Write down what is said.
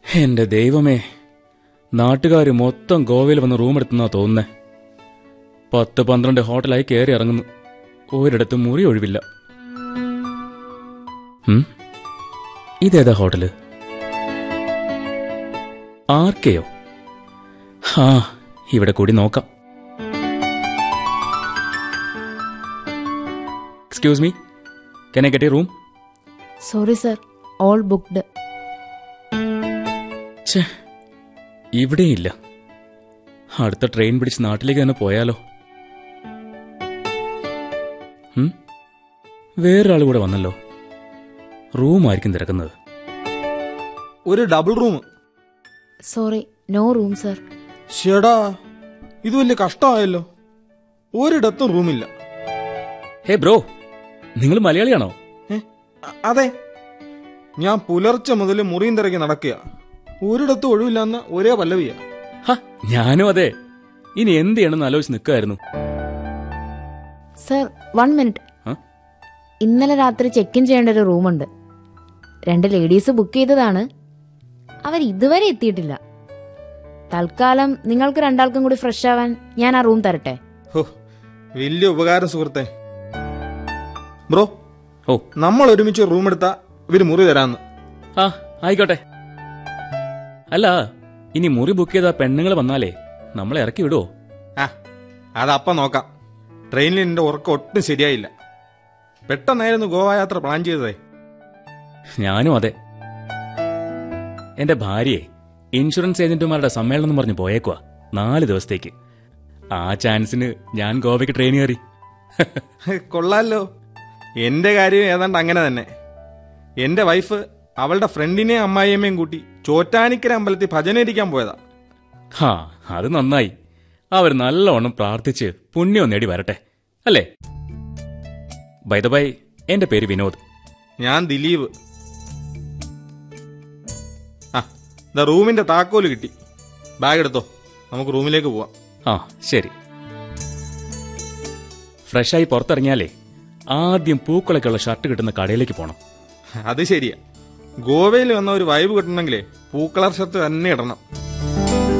എന്റെ ദൈവമേ നാട്ടുകാർ മൊത്തം ഗോവയിൽ വന്ന് റൂം എടുത്തെന്നാ തോന്നുന്നേ പത്ത് പന്ത്രണ്ട് ഹോട്ടലായി കയറി ഇറങ്ങുന്നു ഒരിടത്തും മുറി ഒഴിവില്ല ഉം? ഇതേതാ ഹോട്ടല് ആർക്കെയോ ആ ഇവിടെ കൂടി നോക്കാം excuse me can I get a room sorry sir all booked ഛേ ഇവിടെയില്ല അടുത്ത ട്രെയിൻ പിടിച്ച് നാട്ടിലേക്ക് തന്നെ പോയാലോ ഉം? വേറൊരാൾ കൂടെ വന്നല്ലോ റൂമായിരിക്കും തിരക്കുന്നത് ഒരു double room sorry no room sir ഷെടാ ഇത് വലിയ കഷ്ടമായല്ലോ ഒരിടത്തും റൂമില്ല ഹേ ബ്രോ നിങ്ങൾ മലയാളിയാണോ ഏ? അ- അതെ ഞാൻ പുലർച്ചെ മുതൽ മുറിയും തിരക്കി നടക്കുക ഒരിടത്തും ഒഴിവില്ലെന്ന ഒരേ പല്ലവിയ ഹ ഞാനും അതെ ഇനി എന്ത് ചെയ്യണമെന്ന് ആലോചിച്ച് നിൽക്കായിരുന്നു സർ വൺ മിനിറ്റ് ആ? ഇന്നലെ രാത്രി ചെക്ക് ഇൻ ചെയ്യേണ്ട ഒരു റൂമുണ്ട് രണ്ട് ലേഡീസ് ബുക്ക് ചെയ്തതാണ് അവർ ഇതുവരെ എത്തിയിട്ടില്ല തൽക്കാലം നിങ്ങൾക്ക് രണ്ടാൾക്കും കൂടി ഫ്രഷ് ആവാൻ ഞാൻ ആ റൂം തരട്ടെ ഹോ വലിയ ഉപകാരം സുഹൃത്തെ ബ്രോ ഓ നമ്മൾ ഒരുമിച്ച് റൂം എടുത്താ ഇവര് മുറി തരാന്ന് ആ ആയിക്കോട്ടെ അല്ല ഇനി മുറി ബുക്ക് ചെയ്ത പെണ്ണുങ്ങൾ വന്നാലേ നമ്മളെ ഇറക്കി വിടുവോ ആ അതപ്പ നോക്കാം ട്രെയിനിൽ എന്റെ ഉറക്കം ഒട്ടും ശരിയായില്ല പെട്ടെന്നായിരുന്നു ഗോവ യാത്ര പ്ലാൻ ചെയ്തതേ ഞാനും അതെ എന്റെ ഭാര്യയെ ഇൻഷുറൻസ് ഏജന്റുമാരുടെ സമ്മേളനം എന്ന് പറഞ്ഞ് പോയേക്കുവാ നാല് ദിവസത്തേക്ക് ആ ചാൻസിന് ഞാൻ ഗോവയ്ക്ക് ട്രെയിൻ കയറി കൊള്ളാലോ എന്റെ കാര്യം ഏതാണ്ട് അങ്ങനെ തന്നെ എന്റെ വൈഫ് അവളുടെ ഫ്രണ്ടിനെയും അമ്മായിയമ്മയും കൂട്ടി ചോറ്റാനിക്കര അമ്പലത്തിൽ ഭജനയിരിക്കാൻ പോയതാ ഹാ അത് നന്നായി അവർ നല്ലവണ്ണം പ്രാർത്ഥിച്ച് പുണ്യം നേടി വരട്ടെ അല്ലേ ബൈ ദ ബൈ എന്റെ പേര് വിനോദ് ഞാൻ ദിലീപ് ആ ദാ റൂമിന്റെ താക്കോല് കിട്ടി ബാഗ് എടുത്തോ നമുക്ക് റൂമിലേക്ക് പോവാം ആ ശരി ഫ്രഷായി പുറത്തിറങ്ങിയാലേ ആദ്യം പൂക്കളൊക്കെയുള്ള ഷർട്ട് കിട്ടുന്ന കടയിലേക്ക് പോണം അത് ശരിയാ ഗോവയിൽ വന്ന ഒരു വൈബ് കിട്ടണമെങ്കിലേ പൂക്കളർ ഷർട്ട് തന്നെ ഇടണം